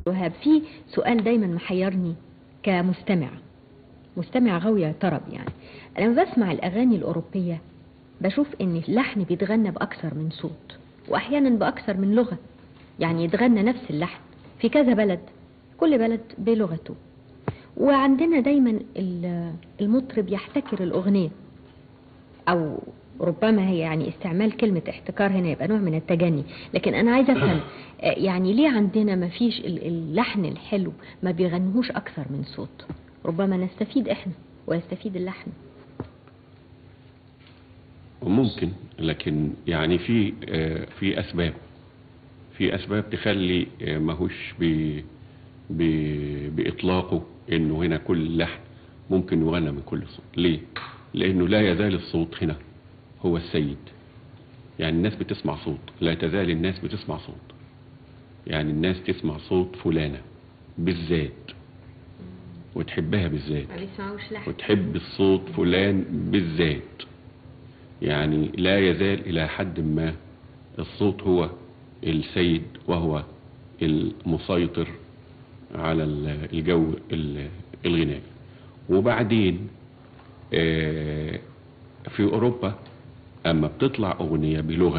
وهاب في سؤال دايما محيرني كمستمع مستمع غاوية طرب يعني لما بسمع الأغاني الأوروبية بشوف إن اللحن بيتغنى بأكثر من صوت وأحيانا بأكثر من لغة يعني يتغنى نفس اللحن في كذا بلد كل بلد بلغته وعندنا دايما ال- المطرب يحتكر الأغنية أو ربما هي يعني استعمال كلمة احتكار هنا يبقى نوع من التجني لكن أنا عايزة أفهم آه، يعني ليه عندنا ما فيش ال- اللحن الحلو ما بيغنوش أكثر من صوت ربما نستفيد إحنا ويستفيد اللحن ممكن لكن يعني في آه، في اسباب في اسباب تخلي آه، ماهوش ب- ب- باطلاقه انه هنا كل لحن ممكن يغنى من كل صوت ليه لانه لا يزال الصوت هنا هو السيد يعني الناس بتسمع صوت لا تزال الناس بتسمع صوت يعني الناس تسمع صوت فلانة بالذات وتحبها بالذات ما بيسمعوش لحن وتحب الصوت فلان بالذات يعني لا يزال إلى حد ما الصوت هو السيد وهو المسيطر على ال- الجو ال- الغنائي وبعدين آه، في أوروبا أما بتطلع أغنية بلغة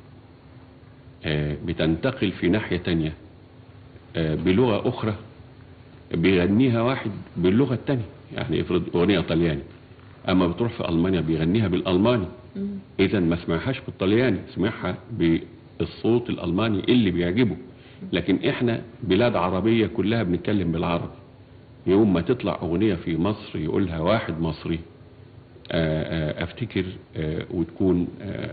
آه، بتنتقل في ناحية تانية آه، بلغة أخرى بيغنيها واحد باللغة التانية يعني افرض أغنية طلياني أما بتروح في ألمانيا بيغنيها بالألماني إذا ما سمعهاش بالطلياني سمعها بالصوت الألماني اللي بيعجبه لكن إحنا بلاد عربية كلها بنتكلم بالعربي يوم ما تطلع أغنية في مصر يقولها واحد مصري آه، آه، أفتكر آه، وتكون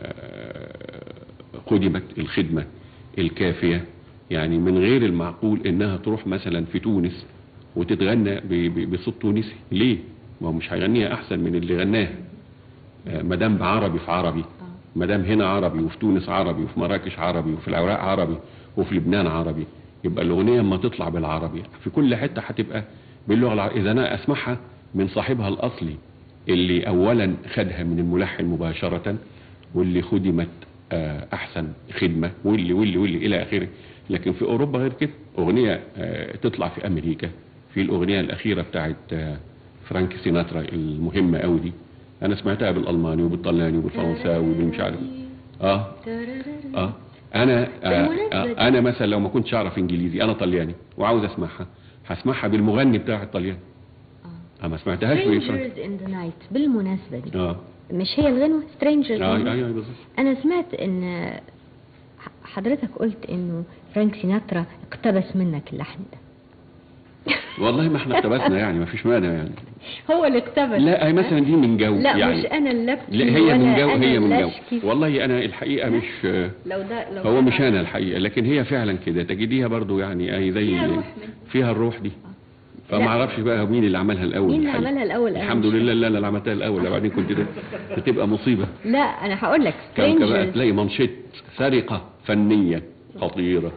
آه، قدمت الخدمة الكافية يعني من غير المعقول إنها تروح مثلا في تونس وتتغنى ب- ب- بصوت تونسي ليه؟ ما هو مش هيغنيها أحسن من اللي غناها آه، ما دام عربي في عربي ما دام هنا عربي وفي تونس عربي وفي مراكش عربي وفي العراق عربي وفي لبنان عربي يبقى الأغنية اما تطلع بالعربي في كل حتة هتبقى باللغة العربية إذا أنا أسمعها من صاحبها الأصلي اللي أولا خدها من الملحن مباشرة واللي خدمت آه، أحسن خدمة واللي واللي واللي إلى آخره لكن في أوروبا غير كده أغنية آه، تطلع في أمريكا في الأغنية الأخيرة بتاعت آه، فرانك سيناترا المهمة قوي دي أنا سمعتها بالألماني وبالطلياني وبالفرنساوي وبالمش عارف اه اه انا آه بالمناسبة دي- آه انا مثلا لو ما كنتش اعرف انجليزي انا طلياني وعاوز اسمعها هسمعها بالمغني بتاع الطلياني اه ما سمعتهاش بالفرنسي Strangers in the Night بالمناسبة دي اه مش هي الغنوة Strangers اه in the ايوه Night. أيوة بالظبط أنا سمعت إن ح- حضرتك قلت إنه فرانك سيناترا اقتبس منك اللحن ده والله ما احنا اقتبسنا يعني ما فيش مانع يعني هو اللي اقتبس لا هي مثلا دي من جو لا يعني مش أنا اللي أبكي لا هي من ولا جو أنا هي من اللي جو أشكي. والله انا الحقيقه مش آه، لو ده لو هو ده مش بعد- انا الحقيقه لكن هي فعلا كده تجديها برضو يعني اي زي فيها روح منها. فيها الروح دي لا. فما اعرفش بقى مين اللي عملها الاول مين اللي الحقيقة. عملها الأول؟ أنا الحمد مش لله لا لا اللي عملتها الاول وبعدين كنت ده بتبقى مصيبه لا أنا هقول لك كان بقى Strangers تلاقي منشط سرقه فنيه خطيره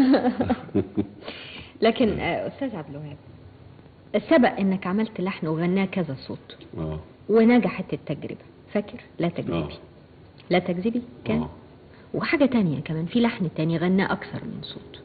لكن آه، أستاذ عبد الوهاب سبق إنك عملت لحن وغناه كذا صوت اه ونجحت التجربة فاكر لا تكذبي اه لا تكذبي كان اه وحاجة تانية كمان في لحن تاني غناه أكثر من صوت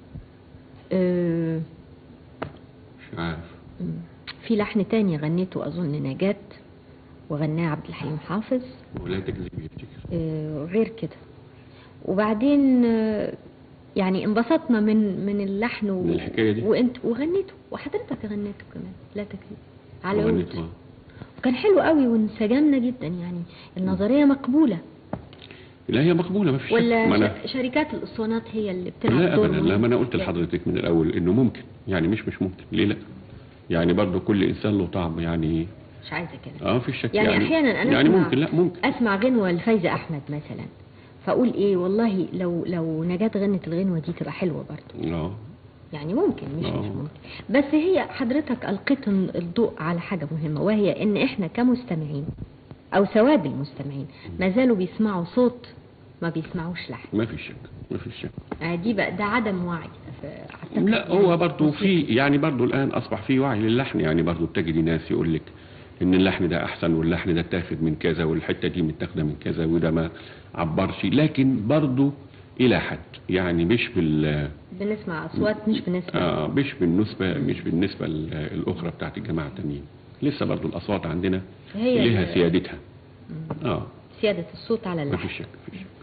أه مش عارف مم. في لحن تاني غنيته أظن نجاة وغناه عبد الحليم حافظ ولا تكذبي يفتكر أه غير كده وبعدين آه، يعني انبسطنا من من اللحن و... من الحكاية دي؟ وانت وغنيته وحضرتك غنيته كمان لا تكذب على وغنيت عود آه. وكان حلو قوي وانسجمنا جدا يعني النظرية مقبولة لا هي مقبوله ما فيش شك. ولا ما أنا- ش- شركات الاسطوانات هي اللي بتلعب لا دور ابدا مهم؟ لا ما انا قلت لحضرتك من الاول انه ممكن يعني مش مش ممكن ليه لا يعني برضو كل انسان له طعم يعني مش عايزه كده اه في شك يعني, احيانا انا يعني أسمع ممكن لا ممكن اسمع غنوه لفايزه احمد مثلا فاقول ايه والله لو لو نجاة غنت الغنوه دي تبقى حلوه برضه اه يعني ممكن مش آه. مش ممكن بس هي حضرتك القيت الضوء على حاجه مهمه وهي ان احنا كمستمعين او سواد المستمعين ما زالوا بيسمعوا صوت ما بيسمعوش لحن ما في شك ما في شك آه، دي بقى ده عدم وعي ف- أعتقد لا يعني هو برضو في موسيقي. يعني برضو الآن أصبح في وعي للحن يعني برضو بتجدي ناس يقول لك إن اللحن ده أحسن واللحن ده اتاخد من كذا والحتة دي متاخدة من كذا وده ما عبرش لكن برضو إلى حد يعني مش بال بنسمع اصوات مش بنسمع آه مش بالنسبة مش بالنسبة ال- الأخرى بتاعت الجماعة التانيين لسه برضو الأصوات عندنا هي لها ال- سيادتها اه سياده الصوت على ما اللحن فيش شك مفيش شك